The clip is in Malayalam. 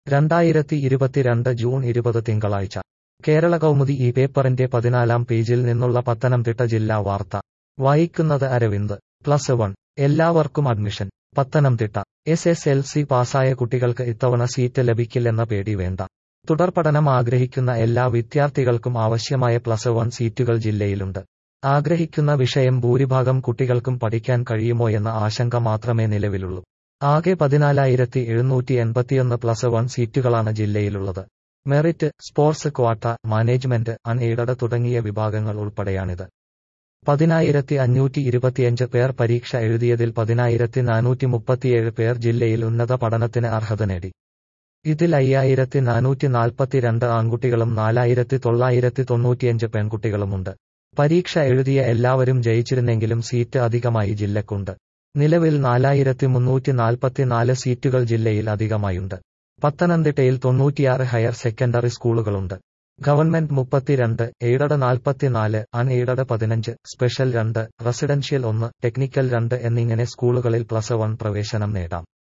രണ്ടായിരത്തി ഇരുപത്തിരണ്ട് ജൂൺ ഇരുപത് തിങ്കളാഴ്ച കേരള കൗമുദി ഈ പേപ്പറിന്റെ പതിനാലാം പേജിൽ നിന്നുള്ള പത്തനംതിട്ട ജില്ലാ വാർത്ത വായിക്കുന്നത് അരവിന്ദ് പ്ലസ് വൺ എല്ലാവർക്കും admission Pathanamthitta S S L C പാസ്സായ കുട്ടികൾക്ക് ഇത്തവണ സീറ്റ് ലഭിക്കില്ലെന്ന പേടി വേണ്ട തുടർപഠനം ആഗ്രഹിക്കുന്ന എല്ലാ വിദ്യാർത്ഥികൾക്കും ആവശ്യമായ പ്ലസ് വൺ സീറ്റുകൾ ജില്ലയിലുണ്ട് ആഗ്രഹിക്കുന്ന വിഷയം ഭൂരിഭാഗം കുട്ടികൾക്കും പഠിക്കാൻ കഴിയുമോയെന്ന ആശങ്ക മാത്രമേ നിലവിലുള്ളൂ ആകെ പതിനാലായിരത്തി എഴുന്നൂറ്റി എൺപത്തിയൊന്ന് പ്ലസ് വൺ സീറ്റുകളാണ് ജില്ലയിലുള്ളത് merit sports quota management unaided തുടങ്ങിയ വിഭാഗങ്ങൾ ഉൾപ്പെടെയാണിത് പതിനായിരത്തി അഞ്ഞൂറ്റി ഇരുപത്തിയഞ്ച് പേർ പരീക്ഷ എഴുതിയതിൽ പതിനായിരത്തി നാനൂറ്റി മുപ്പത്തിയേഴ് പേർ ജില്ലയിൽ ഉന്നത പഠനത്തിന് അർഹത നേടി ഇതിൽ അയ്യായിരത്തി നാനൂറ്റി നാൽപ്പത്തിരണ്ട് ആൺകുട്ടികളും നാലായിരത്തി തൊള്ളായിരത്തി തൊണ്ണൂറ്റിയഞ്ച് പെൺകുട്ടികളുമുണ്ട് പരീക്ഷ എഴുതിയ എല്ലാവരും ജയിച്ചിരുന്നെങ്കിലും സീറ്റ് അധികമായി ജില്ലക്കുണ്ട് നിലവിൽ നാലായിരത്തി മുന്നൂറ്റി നാൽപ്പത്തിനാല് സീറ്റുകൾ ജില്ലയിൽ അധികമായുണ്ട് പത്തനംതിട്ടയിൽ തൊണ്ണൂറ്റിയാറ് ഹയർ സെക്കൻഡറി സ്കൂളുകളുണ്ട് ഗവൺമെന്റ് മുപ്പത്തിരണ്ട് എയ്ഡഡ് നാൽപ്പത്തിനാല് അൺ എയ്ഡഡ് പതിനഞ്ച് സ്പെഷ്യൽ രണ്ട് റെസിഡൻഷ്യൽ ഒന്ന് ടെക്നിക്കൽ രണ്ട് എന്നിങ്ങനെ സ്കൂളുകളിൽ പ്ലസ് വൺ പ്രവേശനം നേടാം